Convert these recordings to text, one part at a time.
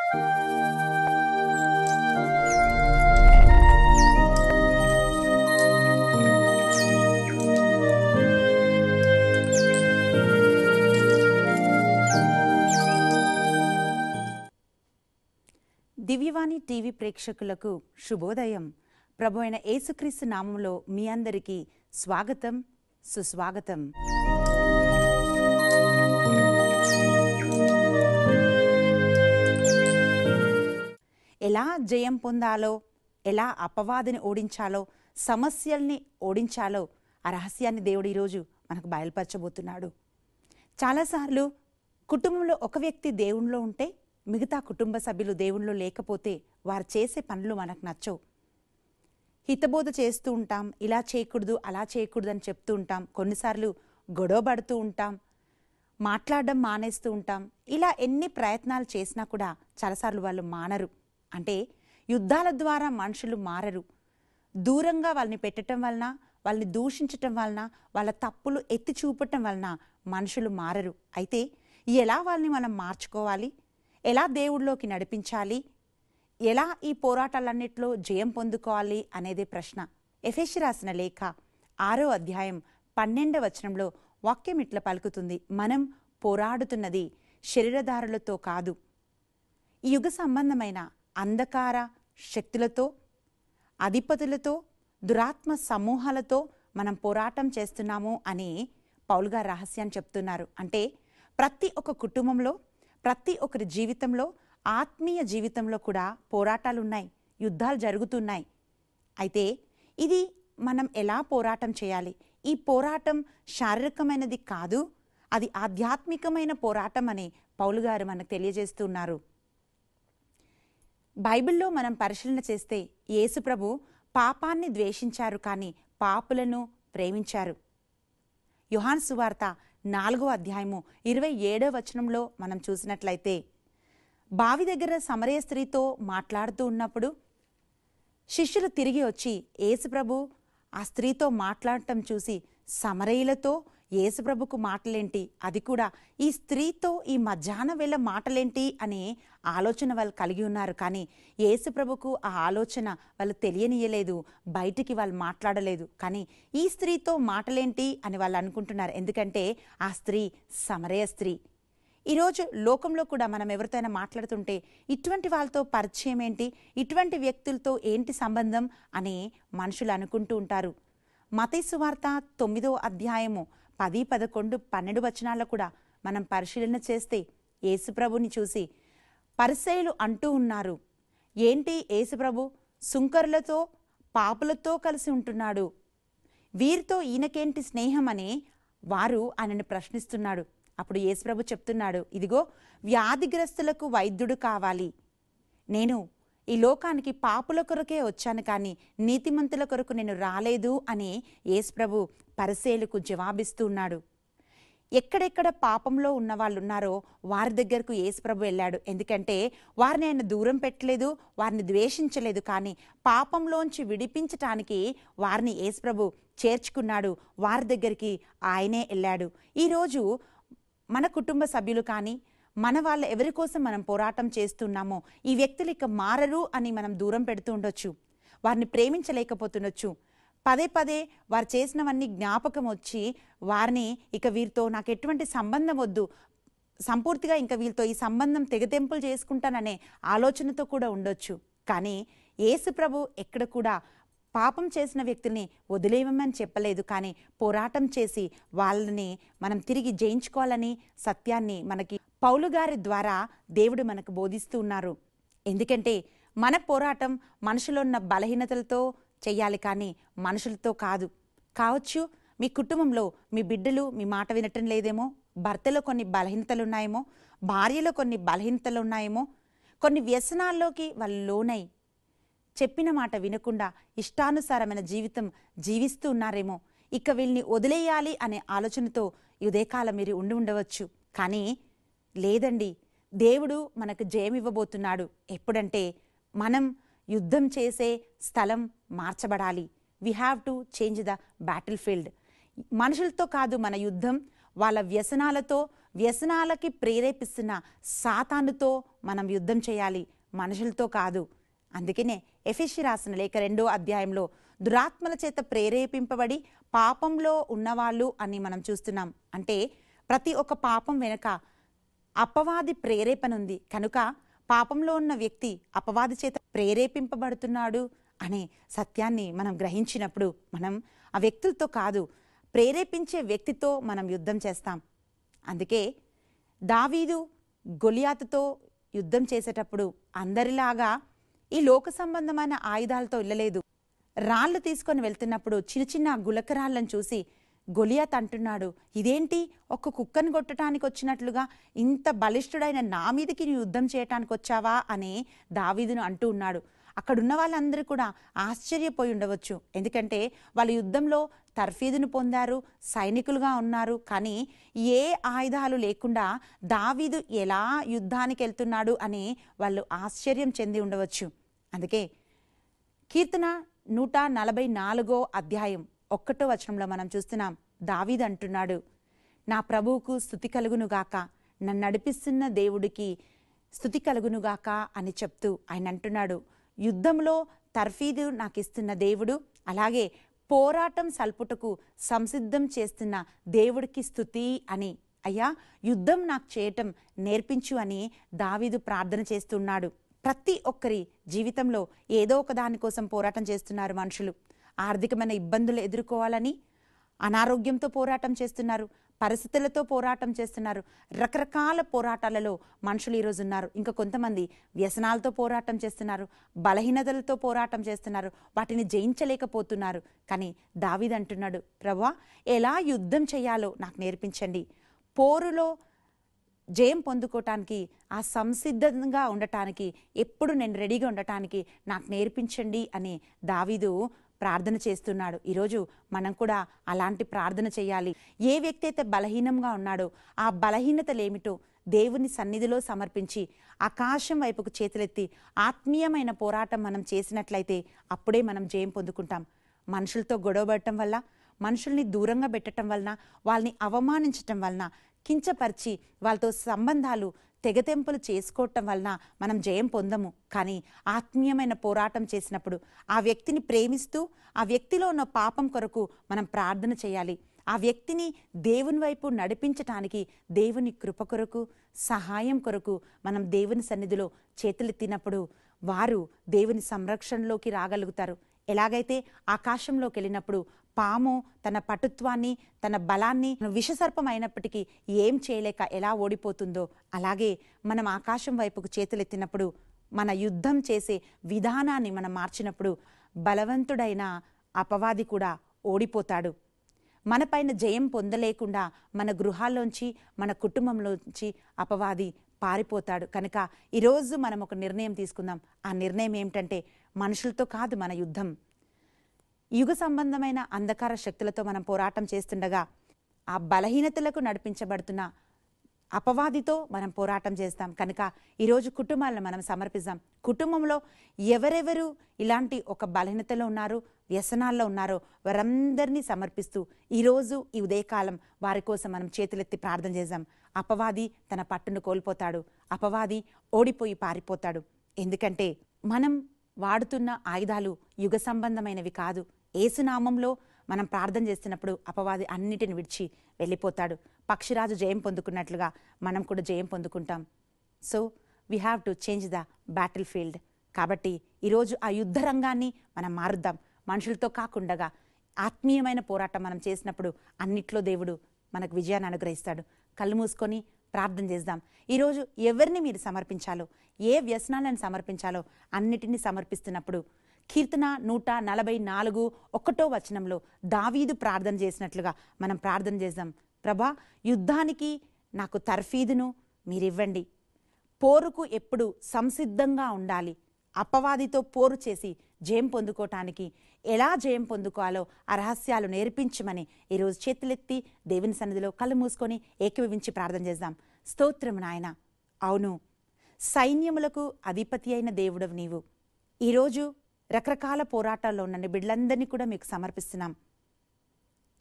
దివ్యవాణి TV ప్రేక్షకులకు శుభోదయం ప్రభు అయిన యేసుక్రీస్తు నామంలో మీ అందరికీ స్వాగతం సుస్వాగతం ఎలా జయం పొందాలో ఎలా అపవాదిని ఓడించాలో సమస్యల్ని ఓడించాలో ఆ రహస్యాన్ని దేవుడు ఈరోజు మనకు బయలుపరచబోతున్నాడు చాలాసార్లు కుటుంబంలో ఒక వ్యక్తి దేవునిలో ఉంటే మిగతా కుటుంబ సభ్యులు దేవునిలో లేకపోతే వారు చేసే పనులు మనకు నచ్చవు హితబోధ చేస్తూ ఉంటాం ఇలా చేయకూడదు అలా చేయకూడదు అని చెప్తూ ఉంటాం కొన్నిసార్లు గొడవ పడుతూ ఉంటాం మాట్లాడడం మానేస్తూ ఉంటాం ఇలా ఎన్ని ప్రయత్నాలు చేసినా కూడా చాలాసార్లు వాళ్ళు మానరు అంటే యుద్ధాల ద్వారా మనుషులు మారరు దూరంగా వాళ్ళని పెట్టడం వలన వాళ్ళని దూషించటం వలన వాళ్ళ తప్పులు ఎత్తి చూపటం వలన మనుషులు మారరు అయితే ఎలా వాళ్ళని మనం మార్చుకోవాలి ఎలా దేవుడిలోకి నడిపించాలి ఎలా ఈ పోరాటాలన్నిట్లో జయం పొందుకోవాలి అనేదే ప్రశ్న ఎఫెషి రాసిన లేఖ ఆరో అధ్యాయం పన్నెండవ వచనంలో వాక్యం ఇట్లా పలుకుతుంది మనం పోరాడుతున్నది శరీరధారులతో కాదు ఈ యుగ సంబంధమైన అంధకార శక్తులతో అధిపతులతో దురాత్మ సమూహాలతో మనం పోరాటం చేస్తున్నాము అని పౌలుగారు రహస్యాన్ని చెప్తున్నారు అంటే ప్రతి ఒక్క కుటుంబంలో ప్రతి ఒక్కరి జీవితంలో ఆత్మీయ జీవితంలో కూడా పోరాటాలు ఉన్నాయి యుద్ధాలు జరుగుతున్నాయి అయితే ఇది మనం ఎలా పోరాటం చేయాలి ఈ పోరాటం శారీరకమైనది కాదు అది ఆధ్యాత్మికమైన పోరాటం అని పౌలు గారు మనకు తెలియజేస్తున్నారు బైబిల్లో మనం పరిశీలన చేస్తే యేసుప్రభు పాపాన్ని ద్వేషించారు కానీ పాపులను ప్రేమించారు యుహాన్ సువార్త నాలుగో అధ్యాయము ఇరవై ఏడో వచనంలో మనం చూసినట్లయితే బావి దగ్గర సమరయ స్త్రీతో మాట్లాడుతూ ఉన్నప్పుడు శిష్యులు తిరిగి వచ్చి యేసుప్రభు ఆ స్త్రీతో మాట్లాడటం చూసి సమరయులతో యేసుప్రభుకు మాటలేంటి అది కూడా ఈ స్త్రీతో ఈ మధ్యాహ్న వేళ మాటలేంటి అనే ఆలోచన వాళ్ళు కలిగి ఉన్నారు కానీ యేసుప్రభుకు ఆ ఆలోచన వాళ్ళు తెలియనియలేదు బయటికి వాళ్ళు మాట్లాడలేదు కానీ ఈ స్త్రీతో మాటలేంటి అని వాళ్ళు అనుకుంటున్నారు ఎందుకంటే ఆ స్త్రీ సమరయ స్త్రీ ఈరోజు లోకంలో కూడా మనం ఎవరితోనైనా మాట్లాడుతుంటే ఇటువంటి వాళ్ళతో పరిచయం ఏంటి ఇటువంటి వ్యక్తులతో ఏంటి సంబంధం అని మనుషులు అనుకుంటూ ఉంటారు మతైసు వార్త తొమ్మిదో అధ్యాయము పది పదకొండు పన్నెండు వచనాల్లో కూడా మనం పరిశీలన చేస్తే యేసుప్రభుని చూసి పరిసయులు అంటూ ఉన్నారు ఏంటి యేసుప్రభు సుంకరులతో పాపులతో కలిసి ఉంటున్నాడు వీరితో ఈయనకేంటి స్నేహం అని వారు ఆయనను ప్రశ్నిస్తున్నాడు అప్పుడు యేసుప్రభు చెప్తున్నాడు ఇదిగో వ్యాధిగ్రస్తులకు వైద్యుడు కావాలి నేను ఈ లోకానికి పాపుల కొరకే వచ్చాను కానీ నీతిమంతుల కొరకు నేను రాలేదు అని యేసుప్రభు పరిసేలకు జవాబిస్తున్నాడు ఎక్కడెక్కడ పాపంలో ఉన్న వాళ్ళు ఉన్నారో వారి దగ్గరకు యేసుప్రభు వెళ్ళాడు ఎందుకంటే వారిని ఆయన దూరం పెట్టలేదు వారిని ద్వేషించలేదు కానీ పాపంలోంచి విడిపించటానికి వారిని యేసుప్రభు చేర్చుకున్నాడు వారి దగ్గరికి ఆయనే వెళ్ళాడు ఈరోజు మన కుటుంబ సభ్యులు కానీ మన వాళ్ళ ఎవరి కోసం మనం పోరాటం చేస్తున్నామో ఈ వ్యక్తులు ఇక మారరు అని మనం దూరం పెడుతూ ఉండొచ్చు వారిని ప్రేమించలేకపోతుండొచ్చు పదే పదే వారు చేసినవన్నీ జ్ఞాపకం వచ్చి వారిని ఇక వీరితో నాకు ఎటువంటి సంబంధం వద్దు సంపూర్తిగా ఇంకా వీళ్ళతో ఈ సంబంధం తెగతెంపులు చేసుకుంటాననే ఆలోచనతో కూడా ఉండొచ్చు కానీ యేసు ప్రభు ఎక్కడ కూడా పాపం చేసిన వ్యక్తుల్ని వదిలేయమని చెప్పలేదు కానీ పోరాటం చేసి వాళ్ళని మనం తిరిగి జయించుకోవాలని సత్యాన్ని మనకి పౌలు గారి ద్వారా దేవుడు మనకు బోధిస్తూ ఉన్నారు ఎందుకంటే మన పోరాటం మనుషులో ఉన్న బలహీనతలతో చెయ్యాలి కానీ మనుషులతో కాదు కావచ్చు మీ కుటుంబంలో మీ బిడ్డలు మీ మాట వినటం లేదేమో భర్తలో కొన్ని బలహీనతలు ఉన్నాయేమో భార్యలో కొన్ని బలహీనతలు ఉన్నాయేమో కొన్ని వ్యసనాల్లోకి వాళ్ళు లోనై చెప్పిన మాట వినకుండా ఇష్టానుసారమైన జీవితం జీవిస్తూ ఉన్నారేమో ఇక వీళ్ళని వదిలేయాలి అనే ఆలోచనతో ఈ ఉదయకాలం మీరు ఉండి ఉండవచ్చు కానీ లేదండి దేవుడు మనకు జయమివ్వబోతున్నాడు ఎప్పుడంటే మనం యుద్ధం చేసే స్థలం మార్చబడాలి we have to change the battlefield మనుషులతో కాదు మన యుద్ధం వాళ్ళ వ్యసనాలతో వ్యసనాలకి ప్రేరేపిస్తున్న సాతానుతో మనం యుద్ధం చేయాలి మనుషులతో కాదు అందుకనే ఎఫిషి రాసిన లేఖ రెండో అధ్యాయంలో దురాత్మల చేత ప్రేరేపింపబడి పాపంలో ఉన్నవాళ్ళు అని మనం చూస్తున్నాం అంటే ప్రతి ఒక్క పాపం వెనుక అపవాది ప్రేరేపణ ఉంది కనుక పాపంలో ఉన్న వ్యక్తి అపవాది చేత ప్రేరేపింపబడుతున్నాడు అనే సత్యాన్ని మనం గ్రహించినప్పుడు మనం ఆ వ్యక్తులతో కాదు ప్రేరేపించే వ్యక్తితో మనం యుద్ధం చేస్తాం అందుకే దావీదు గొలియాతుతో యుద్ధం చేసేటప్పుడు అందరిలాగా ఈ లోక సంబంధమైన ఆయుధాలతో వెళ్ళలేదు రాళ్ళు తీసుకొని వెళ్తున్నప్పుడు చిన్న చిన్న గులకరాళ్ళను చూసి గొలియాత్ అంటున్నాడు ఇదేంటి ఒక్క కుక్కను కొట్టడానికి వచ్చినట్లుగా ఇంత బలిష్ఠుడైన నా మీదకి నీ యుద్ధం చేయటానికి వచ్చావా అని దావీదును అంటూ ఉన్నాడు అక్కడున్న వాళ్ళందరూ కూడా ఆశ్చర్యపోయి ఉండవచ్చు ఎందుకంటే వాళ్ళ యుద్ధంలో తర్ఫీదును పొందారు సైనికులుగా ఉన్నారు కానీ ఏ ఆయుధాలు లేకుండా దావీదు ఎలా యుద్ధానికి వెళ్తున్నాడు అని వాళ్ళు ఆశ్చర్యం చెంది ఉండవచ్చు అందుకే కీర్తన నూట నలభై నాలుగో అధ్యాయం ఒక్కటో వచనంలో మనం చూస్తున్నాం దావీద్ అంటున్నాడు నా ప్రభువుకు స్థుతి కలుగునుగాక నన్ను నడిపిస్తున్న దేవుడికి స్థుతి కలుగునుగాక అని చెప్తూ ఆయన అంటున్నాడు యుద్ధంలో తర్ఫీదు నాకు ఇస్తున్న దేవుడు అలాగే పోరాటం సల్పుటకు సంసిద్ధం చేస్తున్న దేవుడికి స్థుతి అని అయ్యా యుద్ధం నాకు చేయటం నేర్పించు అని దావీదు ప్రార్థన చేస్తున్నాడు ప్రతి ఒక్కరి జీవితంలో ఏదో ఒక దానికోసం పోరాటం చేస్తున్నారు మనుషులు ఆర్థికమైన ఇబ్బందులు ఎదుర్కోవాలని అనారోగ్యంతో పోరాటం చేస్తున్నారు పరిస్థితులతో పోరాటం చేస్తున్నారు రకరకాల పోరాటాలలో మనుషులు ఈరోజు ఉన్నారు ఇంకా కొంతమంది వ్యసనాలతో పోరాటం చేస్తున్నారు బలహీనతలతో పోరాటం చేస్తున్నారు వాటిని జయించలేకపోతున్నారు కానీ దావీద్ అంటున్నాడు ప్రభా ఎలా యుద్ధం చేయాలో నాకు నేర్పించండి పోరులో జయం పొందుకోవటానికి ఆ సంసిద్ధంగా ఉండటానికి ఎప్పుడు నేను రెడీగా ఉండటానికి నాకు నేర్పించండి అని దావీదు ప్రార్థన చేస్తున్నాడు ఈరోజు మనం కూడా అలాంటి ప్రార్థన చేయాలి ఏ వ్యక్తి అయితే బలహీనంగా ఉన్నాడో ఆ బలహీనతలేమిటో దేవుని సన్నిధిలో సమర్పించి ఆకాశం వైపుకు చేతులెత్తి ఆత్మీయమైన పోరాటం మనం చేసినట్లయితే అప్పుడే మనం జయం పొందుకుంటాం మనుషులతో గొడవపడటం వల్ల మనుషుల్ని దూరంగా పెట్టడం వలన వాళ్ళని అవమానించటం వలన కించపరిచి వాళ్ళతో సంబంధాలు తెగతెంపులు చేసుకోవటం వలన మనం జయం పొందము కానీ ఆత్మీయమైన పోరాటం చేసినప్పుడు ఆ వ్యక్తిని ప్రేమిస్తూ ఆ వ్యక్తిలో ఉన్న పాపం కొరకు మనం ప్రార్థన చేయాలి ఆ వ్యక్తిని దేవుని వైపు నడిపించటానికి దేవుని కృప కొరకు సహాయం కొరకు మనం దేవుని సన్నిధిలో చేతులెత్తినప్పుడు వారు దేవుని సంరక్షణలోకి రాగలుగుతారు ఎలాగైతే ఆకాశంలోకి వెళ్ళినప్పుడు పాము తన పటుత్వాన్ని తన బలాన్ని విషసర్పం అయినప్పటికీ ఏం చేయలేక ఎలా ఓడిపోతుందో అలాగే మనం ఆకాశం వైపుకు చేతులెత్తినప్పుడు మన యుద్ధం చేసే విధానాన్ని మనం మార్చినప్పుడు బలవంతుడైన అపవాది కూడా ఓడిపోతాడు మనపైన జయం పొందలేకుండా మన గృహాల్లోంచి మన కుటుంబంలోంచి అపవాది పారిపోతాడు కనుక ఈరోజు మనం ఒక నిర్ణయం తీసుకుందాం ఆ నిర్ణయం ఏమిటంటే మనుషులతో కాదు మన యుద్ధం యుగ సంబంధమైన అంధకార శక్తులతో మనం పోరాటం చేస్తుండగా ఆ బలహీనతలకు నడిపించబడుతున్న అపవాదితో మనం పోరాటం చేస్తాం కనుక ఈరోజు కుటుంబాలను మనం సమర్పిస్తాం కుటుంబంలో ఎవరెవరు ఇలాంటి ఒక బలహీనతలో ఉన్నారు వ్యసనాల్లో ఉన్నారో వారందరినీ సమర్పిస్తూ ఈరోజు ఈ ఉదయకాలం వారి కోసం మనం చేతులెత్తి ప్రార్థన చేద్దాం అపవాది తన పట్టును కోల్పోతాడు అపవాది ఓడిపోయి పారిపోతాడు ఎందుకంటే మనం వాడుతున్న ఆయుధాలు యుగ సంబంధమైనవి కాదు ఏసునామంలో మనం ప్రార్థన చేస్తున్నప్పుడు అపవాది అన్నిటిని విడిచి వెళ్ళిపోతాడు పక్షిరాజు జయం పొందుకున్నట్లుగా మనం కూడా జయం పొందుకుంటాం so we have to change the battlefield కాబట్టి ఈరోజు ఆ యుద్ధ రంగాన్ని మనం మారుద్దాం మనుషులతో కాకుండా ఆత్మీయమైన పోరాటం మనం చేసినప్పుడు అన్నిట్లో దేవుడు మనకు విజయాన్ని అనుగ్రహిస్తాడు కళ్ళు మూసుకొని ప్రార్థన చేద్దాం ఈరోజు ఎవరిని మీరు సమర్పించాలో ఏ వ్యసనాలను సమర్పించాలో అన్నిటినీ సమర్పిస్తున్నప్పుడు కీర్తన నూట నలభై నాలుగు ఒకటో వచనంలో దావీదు ప్రార్థన చేసినట్లుగా మనం ప్రార్థన చేద్దాం ప్రభా యుద్ధానికి నాకు తర్ఫీదును మీరివ్వండి పోరుకు ఎప్పుడు సంసిద్ధంగా ఉండాలి అపవాదితో పోరు చేసి జయం పొందుకోవటానికి ఎలా జయం పొందుకోవాలో ఆ రహస్యాలు నేర్పించమని ఈరోజు చేతులెత్తి దేవుని సన్నిధిలో కళ్ళు మూసుకొని ఏకీభవించి ప్రార్థన చేద్దాం స్తోత్రం నాయన అవును సైన్యములకు అధిపతి అయిన దేవుడవు నీవు ఈరోజు రకరకాల పోరాటాల్లో ఉన్న నీ బిడ్డలందరినీ కూడా మీకు సమర్పిస్తున్నాం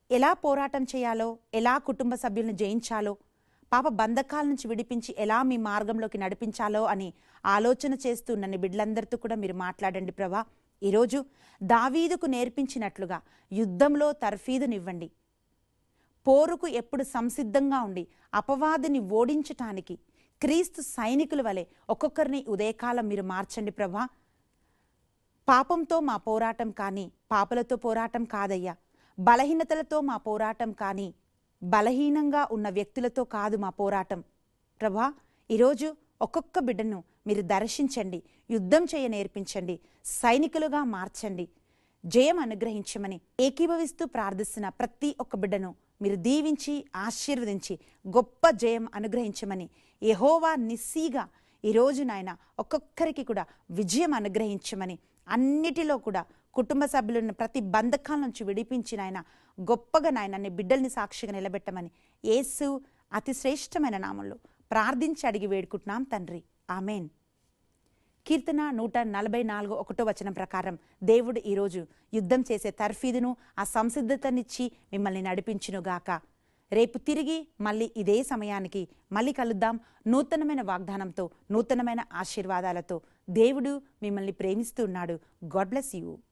ఎలా పోరాటం చేయాలో ఎలా కుటుంబ సభ్యులను జయించాలో పాప బంధకాల నుంచి విడిపించి ఎలా మీ మార్గంలోకి నడిపించాలో అని ఆలోచన చేస్తూ నన్ను బిడ్డలందరితో కూడా మీరు మాట్లాడండి ప్రభా ఈరోజు దావీదుకు నేర్పించినట్లుగా యుద్ధంలో తర్ఫీదునివ్వండి పోరుకు ఎప్పుడు సంసిద్ధంగా ఉండి అపవాదిని ఓడించటానికి క్రీస్తు సైనికుల వలె ఒక్కొక్కరిని ఉదయకాలం మీరు మార్చండి ప్రభా పాపంతో మా పోరాటం కానీ పాపలతో పోరాటం కాదయ్యా బలహీనతలతో మా పోరాటం కానీ బలహీనంగా ఉన్న వ్యక్తులతో కాదు మా పోరాటం ప్రభా ఈరోజు ఒక్కొక్క బిడ్డను మీరు దర్శించండి యుద్ధం చేయ నేర్పించండి సైనికులుగా మార్చండి జయం అనుగ్రహించమని ఏకీభవిస్తూ ప్రార్థిస్తున్న ప్రతి ఒక్క బిడ్డను మీరు దీవించి ఆశీర్వదించి గొప్ప జయం అనుగ్రహించమని యెహోవా నిస్సీగా ఈరోజు నాయన ఒక్కొక్కరికి కూడా విజయం అనుగ్రహించమని అన్నిటిలో కూడా కుటుంబ సభ్యులను ప్రతి బంధకాల నుంచి విడిపించి నాయన గొప్పగా నాయన నీ బిడ్డల్ని సాక్షిగా నిలబెట్టమని యేసు అతి శ్రేష్టమైన నామంలో ప్రార్థించి అడిగి వేడుకుంటున్నాం తండ్రి ఆమెన్ కీర్తన నూట నలభై నాలుగు ఒకటో వచనం ప్రకారం దేవుడు ఈరోజు యుద్ధం చేసే తర్ఫీదును ఆ సంసిద్ధతనిచ్చి మిమ్మల్ని నడిపించునుగాక రేపు తిరిగి మళ్ళీ ఇదే సమయానికి మళ్ళీ కలుద్దాం నూతనమైన వాగ్దానంతో నూతనమైన ఆశీర్వాదాలతో దేవుడు మిమ్మల్ని ప్రేమిస్తూ ఉన్నాడు గాడ్ బ్లెస్ యూ